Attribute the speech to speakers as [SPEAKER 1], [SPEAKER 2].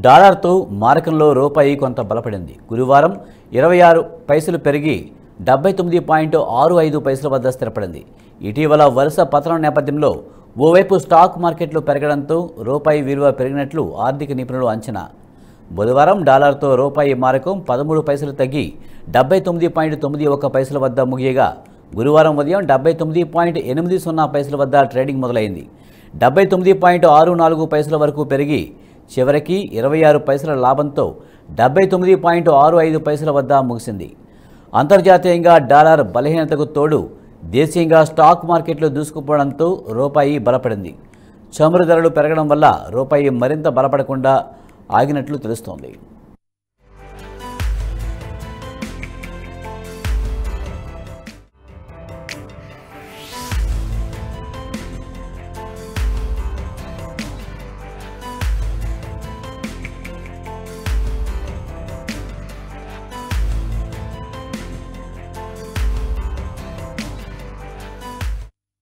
[SPEAKER 1] డాలర్తో మారకంలో రూపాయి కొంత బలపడింది గురువారం ఇరవై ఆరు పైసలు పెరిగి డెబ్బై తొమ్మిది పాయింట్ ఆరు ఐదు పైసల వద్ద స్థిరపడింది ఇటీవల వరుస పతనం నేపథ్యంలో ఓవైపు స్టాక్ మార్కెట్లు పెరగడంతో రూపాయి విలువ పెరిగినట్లు ఆర్థిక నిపుణులు అంచనా బుధవారం డాలర్తో రూపాయి మారకం పదమూడు పైసలు తగ్గి డెబ్బై తొమ్మిది పాయింట్ తొమ్మిది ఒక పైసల వద్ద ముగియగా గురువారం ఉదయం డెబ్బై తొమ్మిది పాయింట్ ఎనిమిది సున్నా పైసల వద్ద ట్రేడింగ్ మొదలైంది డెబ్బై తొమ్మిది పాయింట్ ఆరు నాలుగు పైసల వరకు పెరిగి చివరికి ఇరవై ఆరు పైసల లాభంతో డెబ్బై తొమ్మిది పాయింట్ ఆరు ఐదు పైసల వద్ద ముగిసింది అంతర్జాతీయంగా డాలర్ బలహీనతకు తోడు దేశీయంగా స్టాక్ మార్కెట్లు దూసుకుపోవడంతో రూపాయి బలపడింది చమురు ధరలు పెరగడం వల్ల రూపాయి మరింత బలపడకుండా ఆగినట్లు తెలుస్తోంది